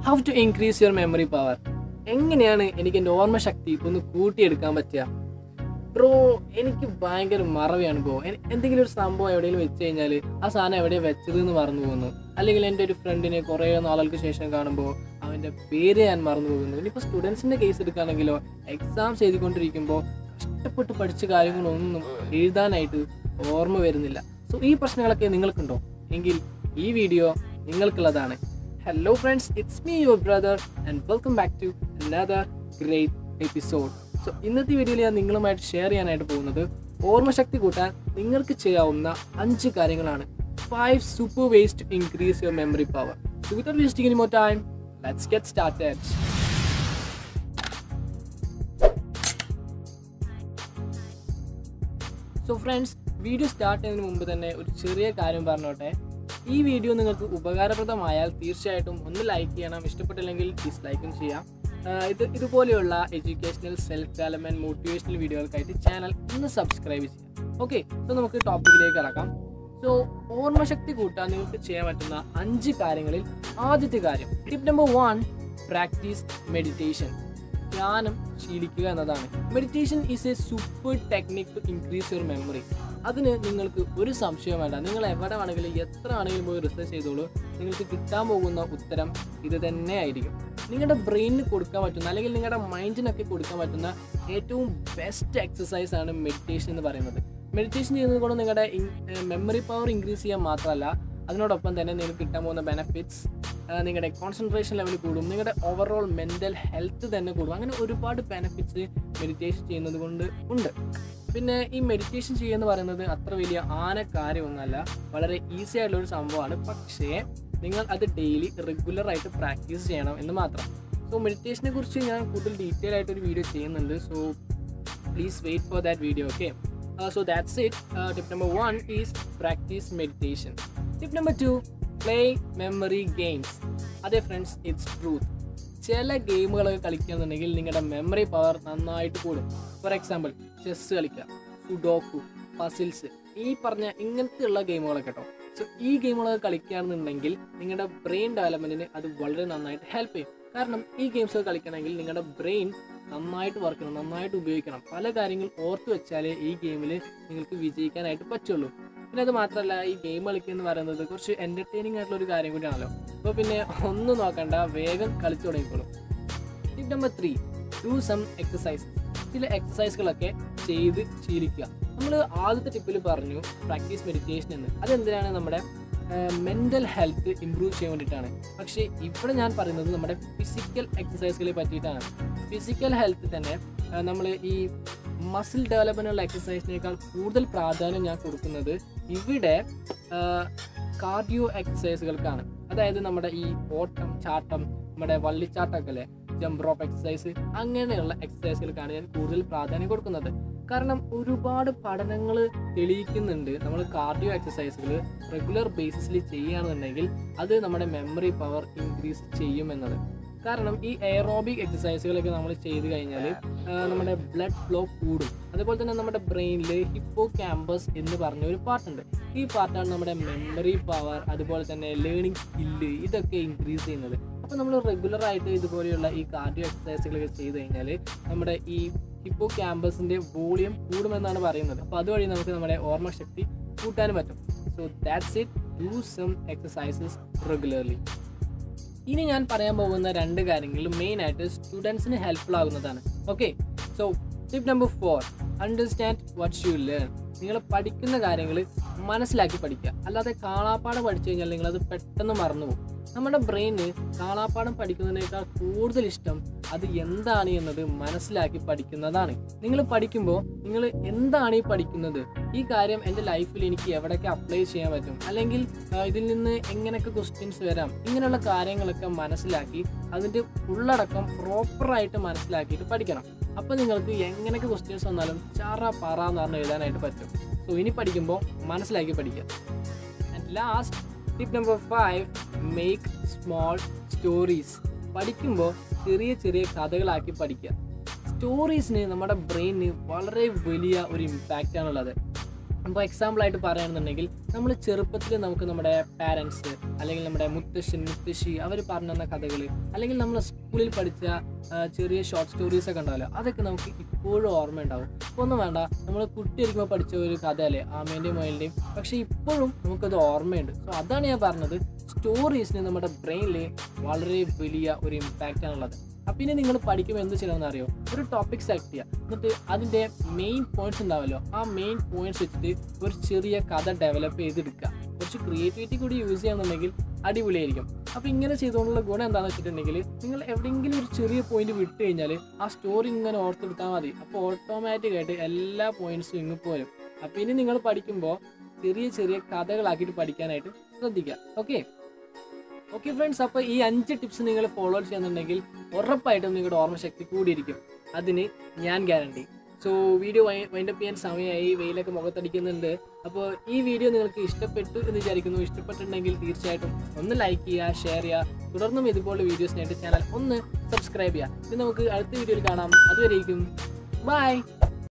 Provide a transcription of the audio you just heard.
how to increase your memory power എങ്ങനെയാണ് എനിക്ക് എൻ്റെ ഓർമ്മശക്തി ഒന്ന് കൂട്ടിയെടുക്കാൻ പറ്റുക ബ്രോ എനിക്ക് ഭയങ്കര മറവിയാണ് ബ്രോ എൻ- എന്തെങ്കിലും ഒരു സംഭവം എവിടെയെങ്കിലും വെച്ച് കഴിഞ്ഞാൽ ആ സാധനം എവിടെയാണ് വെച്ചത് എന്ന് മറന്നു പോകുന്നു അല്ലെങ്കിൽ എൻ്റെ ഒരു ഫ്രണ്ടിനെ കുറേ നാളുകൾക്ക് ശേഷം കാണുമ്പോൾ അവൻ്റെ പേര് ഞാൻ മറന്നു പോകുന്നു ഇനിയിപ്പോൾ സ്റ്റുഡൻസിൻ്റെ കേസ് എടുക്കുകയാണെങ്കിലോ എക്സാംസ് എഴുതിക്കൊണ്ടിരിക്കുമ്പോൾ കഷ്ടപ്പെട്ട് പഠിച്ച കാര്യങ്ങളൊന്നും എഴുതാനായിട്ട് ഓർമ്മ വരുന്നില്ല സോ ഈ പ്രശ്നങ്ങളൊക്കെ നിങ്ങൾക്കുണ്ടോ എങ്കിൽ ഈ വീഡിയോ നിങ്ങൾക്കുള്ളതാണ് hello friends it's me your brother and welcome back to another great episode so ഇന്നത്തെ വീഡിയോയിൽ ഞാൻ നിങ്ങളുമായിട്ട് ഷെയർ ചെയ്യാനായിട്ട് പോകുന്നത് ഓർമ്മശക്തി കൂട്ടാൻ നിങ്ങൾക്ക് ചെയ്യാവുന്ന അഞ്ച് കാര്യങ്ങളാണ് five super ways to increase your memory power so without wasting any more time let's get started so friends video start ചെയ്യുന്നതിന് മുമ്പ് തന്നെ ഒരു ചെറിയ കാര്യം പറഞ്ഞോട്ടെ ഈ വീഡിയോ നിങ്ങൾക്ക് ഉപകാരപ്രദമായാൽ തീർച്ചയായിട്ടും ഒന്ന് ലൈക്ക് ചെയ്യണം ഇഷ്ടപ്പെട്ടില്ലെങ്കിൽ ഡിസ്ലൈക്കും ചെയ്യാം ആഹ് ഇത് ഇതുപോലെയുള്ള എഡ്യൂക്കേഷണൽ സെൽഫ് ഡെവലപ്മെൻറ്റ് മോട്ടിവേഷണൽ വീഡിയോകൾക്കായിട്ട് ചാനൽ ഒന്ന് സബ്സ്ക്രൈബ് ചെയ്യാം ഓക്കെ സോ നമുക്ക് ടോപ്പിക്കിലേക്ക് കടക്കാം സോ ഓർമ്മശക്തി കൂട്ടാൻ നിങ്ങൾക്ക് ചെയ്യാൻ പറ്റുന്ന അഞ്ച് കാര്യങ്ങളിൽ ആദ്യത്തെ കാര്യം tip number one practice meditation ധ്യാനം ശീലിക്കുക എന്നതാണ് meditation is a super technique to increase your memory അതിന് നിങ്ങൾക്ക് ഒരു സംശയം വേണ്ട നിങ്ങൾ എവിടെ വേണമെങ്കിലും എത്ര ആണെങ്കിലും പോയി റിസർച്ച് ചെയ്തോളൂ നിങ്ങൾക്ക് കിട്ടാൻ പോകുന്ന ഉത്തരം ഇത് തന്നെ ആയിരിക്കും നിങ്ങളുടെ ബ്രെയിനിന് കൊടുക്കാൻ പറ്റുന്ന അല്ലെങ്കിൽ നിങ്ങളുടെ മൈൻഡിനൊക്കെ കൊടുക്കാൻ പറ്റുന്ന ഏറ്റവും ബെസ്റ്റ് എക്സസൈസ് ആണ് മെഡിറ്റേഷൻ എന്ന് പറയുന്നത് മെഡിറ്റേഷൻ ചെയ്യുന്നത് കൊണ്ട് നിങ്ങളുടെ മെമ്മറി പവർ ഇൻക്രീസ് ചെയ്യാൻ മാത്രമല്ല അതിനോടൊപ്പം തന്നെ നിങ്ങൾക്ക് കിട്ടാൻ പോകുന്ന ബെനഫിറ്റ്സ് നിങ്ങളുടെ കോൺസെൻട്രേഷൻ ലെവൽ കൂടും നിങ്ങളുടെ ഓവറോൾ മെൻ്റൽ ഹെൽത്ത് തന്നെ കൂടും അങ്ങനെ ഒരുപാട് ബെനഫിറ്റ്സ് മെഡിറ്റേഷൻ ചെയ്യുന്നത് കൊണ്ട് ഉണ്ട് പിന്നെ ഈ മെഡിറ്റേഷൻ ചെയ്യുക എന്ന് പറയുന്നത് അത്ര വലിയ ആന കാര്യമൊന്നുമല്ല വളരെ ഈസി ആയിട്ടുള്ള ഒരു സംഭവമാണ് പക്ഷേ നിങ്ങൾ അത് ഡെയിലി റെഗുലർ ആയിട്ട് പ്രാക്ടീസ് ചെയ്യണം എന്ന് മാത്രം സോ മെഡിറ്റേഷനെ കുറിച്ച് ഞാൻ കൂടുതൽ ഡീറ്റെയിൽ ആയിട്ട് ഒരു വീഡിയോ ചെയ്യുന്നുണ്ട് so please wait for that video okay so that's it tip number one is practice meditation tip number two play memory games അതെ ഫ്രണ്ട്സ് ഇറ്റ്സ് ട്രൂത്ത് ചില ഗെയിമുകളൊക്കെ കളിക്കുകയാണെന്നുണ്ടെങ്കിൽ നിങ്ങളുടെ മെമ്മറി പവർ നന്നായിട്ട് കൂടും ഫോർ എക്സാമ്പിൾ ചെസ്സ് കളിക്കുക sudoku puzzles ഈ പറഞ്ഞ ഇങ്ങനത്തെയുള്ള ഗെയിമുകളൊക്കെ കേട്ടോ സോ ഈ ഗെയിമുകളൊക്കെ കളിക്കുകയാണെന്നുണ്ടെങ്കിൽ നിങ്ങളുടെ ബ്രെയിൻ ഡെവലപ്മെൻറ്റിന് അത് വളരെ നന്നായിട്ട് ഹെൽപ്പ് ചെയ്യും കാരണം ഈ ഗെയിംസ് ഒക്കെ കളിക്കണമെങ്കിൽ നിങ്ങളുടെ ബ്രെയിൻ നന്നായിട്ട് വർക്ക് ചെയ്യണം നന്നായിട്ട് ഉപയോഗിക്കണം പല കാര്യങ്ങൾ ഓർത്ത് വെച്ചാലേ ഈ ഗെയിമിൽ നിങ്ങൾക്ക് വിജയിക്കാനായിട്ട് പറ്റുള്ളൂ പിന്നെ അത് മാത്രമല്ല ഈ ഗെയിം കളിക്കുക എന്ന് പറയുന്നത് കുറച്ച് എൻ്റർടൈനിങ് ആയിട്ടുള്ള ഒരു കാര്യം കൂടിയാണല്ലോ അപ്പോൾ പിന്നെ ഒന്നും നോക്കണ്ട വേഗം കളിച്ചു തുടങ്ങിക്കോളും tip number three do some exercise ചില എക്സസൈസുകളൊക്കെ ചെയ്ത് ശീലിക്കുക നമ്മൾ ആദ്യത്തെ ടിപ്പിൽ പറഞ്ഞു പ്രാക്ടീസ് മെഡിറ്റേഷൻ എന്ന് അതെന്തിനാണ് നമ്മുടെ മെൻ്റൽ ഹെൽത്ത് ഇമ്പ്രൂവ് ചെയ്യാൻ വേണ്ടിയിട്ടാണ് പക്ഷേ ഇവിടെ ഞാൻ പറയുന്നത് നമ്മുടെ ഫിസിക്കൽ എക്സസൈസുകളെ പറ്റിയിട്ടാണ് ഫിസിക്കൽ ഹെൽത്ത് തന്നെ നമ്മൾ ഈ മസിൽ ഡെവലപ്മെൻറ്റുള്ള എക്സസൈസിനേക്കാൾ കൂടുതൽ പ്രാധാന്യം ഞാൻ കൊടുക്കുന്നത് ഇവിടെ കാർഡിയോ എക്സസൈസുകൾക്കാണ് അതായത് നമ്മുടെ ഈ ഓട്ടം ചാട്ടം നമ്മുടെ വള്ളിച്ചാട്ടമൊക്കെ അല്ലേ ജമ്പ് റോപ്പ് എക്സസൈസ് അങ്ങനെയുള്ള എക്സസൈസുകൾക്കാണ് ഞാൻ കൂടുതൽ പ്രാധാന്യം കൊടുക്കുന്നത് കാരണം ഒരുപാട് പഠനങ്ങൾ തെളിയിക്കുന്നുണ്ട് നമ്മൾ കാർഡിയോ എക്സസൈസുകൾ റെഗുലർ ബേസിസിൽ ചെയ്യുകയാണെന്നുണ്ടെങ്കിൽ അത് നമ്മുടെ മെമ്മറി പവർ ഇൻക്രീസ് ചെയ്യുമെന്നത് കാരണം ഈ എയറോബിക് എക്സസൈസുകളൊക്കെ നമ്മൾ ചെയ്ത് കഴിഞ്ഞാൽ നമ്മുടെ ബ്ലഡ് ഫ്ലോ കൂടും അതുപോലെ തന്നെ നമ്മുടെ ബ്രെയിനിൽ ഹിപ്പോ ക്യാമ്പസ് എന്ന് പറഞ്ഞ ഒരു പാർട്ടുണ്ട് ഈ പാർട്ടാണ് നമ്മുടെ മെമ്മറി പവർ അതുപോലെ തന്നെ ലേണിംഗ് സ്കില്ല് ഇതൊക്കെ ഇൻക്രീസ് ചെയ്യുന്നത് അപ്പോൾ നമ്മൾ റെഗുലർ ആയിട്ട് ഇതുപോലെയുള്ള ഈ കാർഡിയോ എക്സസൈസുകളൊക്കെ ചെയ്ത് കഴിഞ്ഞാൽ നമ്മുടെ ഈ ഹിപ്പോ ക്യാമ്പസിൻ്റെ വോളിയം കൂടുമെന്നാണ് പറയുന്നത് അപ്പോൾ അതുവഴി നമുക്ക് നമ്മുടെ ഓർമ്മശക്തി കൂട്ടാനും പറ്റും so that's it do some exercises regularly ഇനി ഞാൻ പറയാൻ പോകുന്ന രണ്ട് കാര്യങ്ങൾ മെയിൻ ആയിട്ട് സ്റ്റുഡൻസിന് ഹെൽപ്ഫുൾ ആകുന്നതാണ് okay so tip number four understand what you learn നിങ്ങൾ പഠിക്കുന്ന കാര്യങ്ങൾ മനസ്സിലാക്കി പഠിക്കുക അല്ലാതെ കാണാപ്പാടം പഠിച്ചു കഴിഞ്ഞാൽ നിങ്ങളത് പെട്ടെന്ന് മറന്നുപോകും നമ്മുടെ ബ്രെയിന് കാണാപ്പാടം പഠിക്കുന്നതിനേക്കാൾ കൂടുതൽ ഇഷ്ടം അത് എന്താണ് എന്നത് മനസ്സിലാക്കി പഠിക്കുന്നതാണ് നിങ്ങൾ പഠിക്കുമ്പോൾ നിങ്ങൾ എന്താണ് ഈ പഠിക്കുന്നത് ഈ കാര്യം എൻ്റെ ലൈഫിൽ എനിക്ക് എവിടെയൊക്കെ അപ്ലൈ ചെയ്യാൻ പറ്റും അല്ലെങ്കിൽ ആ, ഇതിൽ നിന്ന് എങ്ങനെയൊക്കെ ക്വസ്റ്റ്യൻസ് വരാം ഇങ്ങനെയുള്ള കാര്യങ്ങളൊക്കെ മനസ്സിലാക്കി അതിൻ്റെ ഉള്ളടക്കം പ്രോപ്പറായിട്ട് മനസ്സിലാക്കിയിട്ട് പഠിക്കണം അപ്പോൾ നിങ്ങൾക്ക് എങ്ങനെയൊക്കെ ക്വസ്റ്റ്യൻസ് വന്നാലും ചാറ പറ എന്ന് പറഞ്ഞ് എഴുതാനായിട്ട് പറ്റും സോ ഇനി പഠിക്കുമ്പോൾ മനസ്സിലാക്കി പഠിക്കുക and last tip number five make small stories പഠിക്കുമ്പോൾ ചെറിയ ചെറിയ കഥകളാക്കി പഠിക്കുക സ്റ്റോറീസിന് നമ്മുടെ ബ്രെയിനിന് വളരെ വലിയ ഒരു ഇമ്പാക്റ്റ് ആണുള്ളത് അപ്പോൾ എക്സാമ്പിളായിട്ട് പറയുകയാണെന്നുണ്ടെങ്കിൽ നമ്മൾ ചെറുപ്പത്തിൽ നമുക്ക് നമ്മുടെ പാരൻസ് അല്ലെങ്കിൽ നമ്മുടെ മുത്തശ്ശൻ മുത്തശ്ശി അവർ പറഞ്ഞു തന്ന കഥകൾ അല്ലെങ്കിൽ നമ്മൾ സ്കൂളിൽ പഠിച്ച ആ, ചെറിയ ഷോർട്ട് സ്റ്റോറീസ് ഒക്കെ ഉണ്ടാവല്ലോ അതൊക്കെ നമുക്ക് ഇപ്പോഴും ഓർമ്മയുണ്ടാവും ഇപ്പോൾ ഒന്നും വേണ്ട നമ്മൾ കുട്ടിയിരിക്കുമ്പോൾ പഠിച്ച ഒരു കഥയല്ലേ ആമേൻ്റെയും മൊയിലിൻ്റെയും പക്ഷേ ഇപ്പോഴും നമുക്കത് ഓർമ്മയുണ്ട് സോ അതാണ് ഞാൻ പറഞ്ഞത് സ്റ്റോറീസിന് നമ്മുടെ ബ്രെയിനിൽ വളരെ വലിയ ഒരു ഇമ്പാക്റ്റ് ആണുള്ളത് അപ്പം ഇനി നിങ്ങൾ പഠിക്കുമ്പോൾ എന്ത് ചെയ്യണമെന്ന് അറിയോ ഒരു ടോപ്പിക് സെലക്ട് ചെയ്യുക എന്നിട്ട് അതിൻ്റെ മെയിൻ പോയിന്റ്സ് ഉണ്ടാവുമല്ലോ ആ മെയിൻ പോയിന്റ്സ് വെച്ചിട്ട് ഒരു ചെറിയ കഥ ഡെവലപ്പ് ചെയ്തെടുക്കുക കുറച്ച് ക്രിയേറ്റിവിറ്റി കൂടി യൂസ് ചെയ്യുകയാണെന്നുണ്ടെങ്കിൽ അടിപൊളിയായിരിക്കും അപ്പോൾ ഇങ്ങനെ ചെയ്തുകൊണ്ടുള്ള ഗുണം എന്താണെന്ന് വെച്ചിട്ടുണ്ടെങ്കിൽ നിങ്ങൾ എവിടെയെങ്കിലും ഒരു ചെറിയ പോയിന്റ് വിട്ട് കഴിഞ്ഞാൽ ആ സ്റ്റോറി ഇങ്ങനെ ഓർത്തെടുത്താൽ മതി അപ്പോൾ ഓട്ടോമാറ്റിക്കായിട്ട് എല്ലാ പോയിന്റ്സും ഇങ്ങ് പോരും അപ്പോൾ ഇനി നിങ്ങൾ പഠിക്കുമ്പോൾ ചെറിയ ചെറിയ കഥകളാക്കിയിട്ട് പഠിക്കാനായിട്ട് ശ്രദ്ധിക്കുക ഓക്കെ ഓക്കെ ഫ്രണ്ട്സ് അപ്പോൾ ഈ അഞ്ച് ടിപ്സ് നിങ്ങൾ ഫോളോ ചെയ്യുന്നുണ്ടെങ്കിൽ ഉറപ്പായിട്ടും നിങ്ങളുടെ ഓർമ്മശക്തി കൂടിയിരിക്കും അതിന് ഞാൻ ഗ്യാരണ്ടി സോ വീഡിയോ വൈൻഡപ്പ് ചെയ്യാൻ സമയമായി വെയിലൊക്കെ മുഖത്തടിക്കുന്നുണ്ട് അപ്പോൾ ഈ വീഡിയോ നിങ്ങൾക്ക് ഇഷ്ടപ്പെട്ടു എന്ന് വിചാരിക്കുന്നു ഇഷ്ടപ്പെട്ടിട്ടുണ്ടെങ്കിൽ തീർച്ചയായിട്ടും ഒന്ന് ലൈക്ക് ചെയ്യുക ഷെയർ ചെയ്യുക തുടർന്നും ഇതുപോലുള്ള വീഡിയോസിനായിട്ട് ചാനൽ ഒന്ന് സബ്സ്ക്രൈബ് ചെയ്യുക ഇനി നമുക്ക് അടുത്ത വീഡിയോയിൽ കാണാം അതുവരേക്കും ബൈ